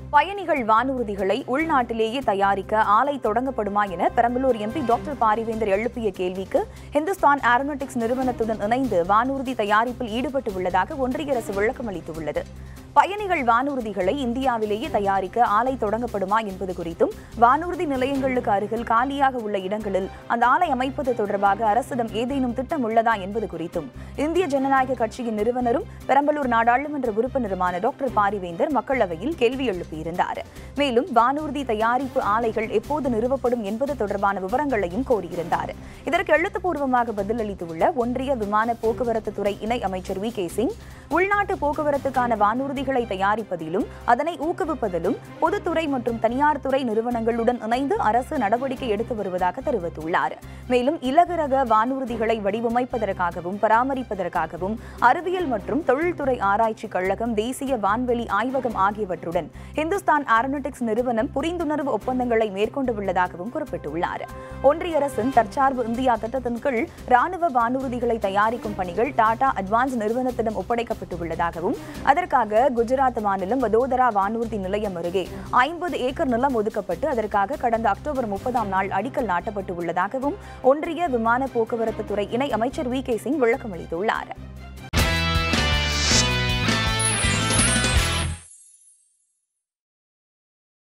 பயணிகள் வானூர்திகளை உள்நாட்டிலேயே தயாரிக்க ஆலை தொடங்கப்படுமா என பெரம்பலூர் எம்பி டாக்டர் பாரிவேந்தர் எழுப்பிய கேள்விக்கு ஹிந்துஸ்தான் ஏரோநாட்டிக்ஸ் நிறுவனத்துடன் இணைந்து வானூர்தி தயாரிப்பில் ஈடுபட்டு உள்ளதாக ஒன்றிய அரசு விளக்கம் அளித்துள்ளது பயணிகள் வானூர்திகளை இந்தியாவிலேயே தயாரிக்க ஆலை தொடங்கப்படுமா என்பது குறித்தும் வானூர்தி நிலையங்களுக்கு அருகில் காலியாக உள்ள இடங்களில் அந்த ஆலை அமைப்பது தொடர்பாக அரசிடம் ஏதேனும் திட்டம் உள்ளதா என்பது குறித்தும் இந்திய ஜனநாயக கட்சியின் நிறுவனரும் பெரம்பலூர் நாடாளுமன்ற உறுப்பினருமான டாக்டர் பாரிவேந்தர் மக்களவையில் கேள்வி எழுப்பியிருந்தார் மேலும் வானூர்தி தயாரிப்பு ஆலைகள் எப்போது நிறுவப்படும் என்பது தொடர்பான விவரங்களையும் கோரியிருந்தார் இதற்கு எழுத்துப்பூர்வமாக பதிலளித்துள்ள ஒன்றிய விமான போக்குவரத்து துறை இணை அமைச்சர் வி கே சிங் உள்நாட்டு போக்குவரத்துக்கான வானூர்திகளை தயாரிப்பதிலும் அதனை ஊக்குவிப்பதிலும் பொதுத்துறை மற்றும் தனியார் துறை நிறுவனங்களுடன் இணைந்து அரசு நடவடிக்கை எடுத்து வருவதாக தெரிவித்துள்ளார் மேலும் இலகுரக வானூர்திகளை வடிவமைப்பதற்காகவும் பராமரிப்பதற்காகவும் அறிவியல் மற்றும் தொழில்துறை ஆராய்ச்சி கழகம் தேசிய வான்வெளி ஆய்வகம் ஆகியவற்றுடன் ஹிந்துஸ்தான் ஏரோநாட்டிக்ஸ் நிறுவனம் புரிந்துணர்வு ஒப்பந்தங்களை மேற்கொண்டுள்ளதாகவும் குறிப்பிட்டுள்ளார் ஒன்றிய அரசின் தற்சார்பு இந்தியா திட்டத்தின் கீழ் ராணுவ வானூர்திகளை தயாரிக்கும் பணிகள் டாடா அட்வான்ஸ் நிறுவனத்திடம் ஒப்படைக்கப்பட்டுள்ளதாகவும் அதற்காக குஜராத் மாநிலம் வதோதரா வானூர்தி நிலையம் அருகே ஐம்பது ஏக்கர் நிலம் ஒதுக்கப்பட்டு அதற்காக கடந்த அக்டோபர் முப்பதாம் நாள் அடிக்கல் நாட்டப்பட்டு உள்ளதாகவும் ஒன்றிய விமான போக்குவரத்து துறை இணை அமைச்சர் வி கே சிங் விளக்கம் அளித்துள்ளார்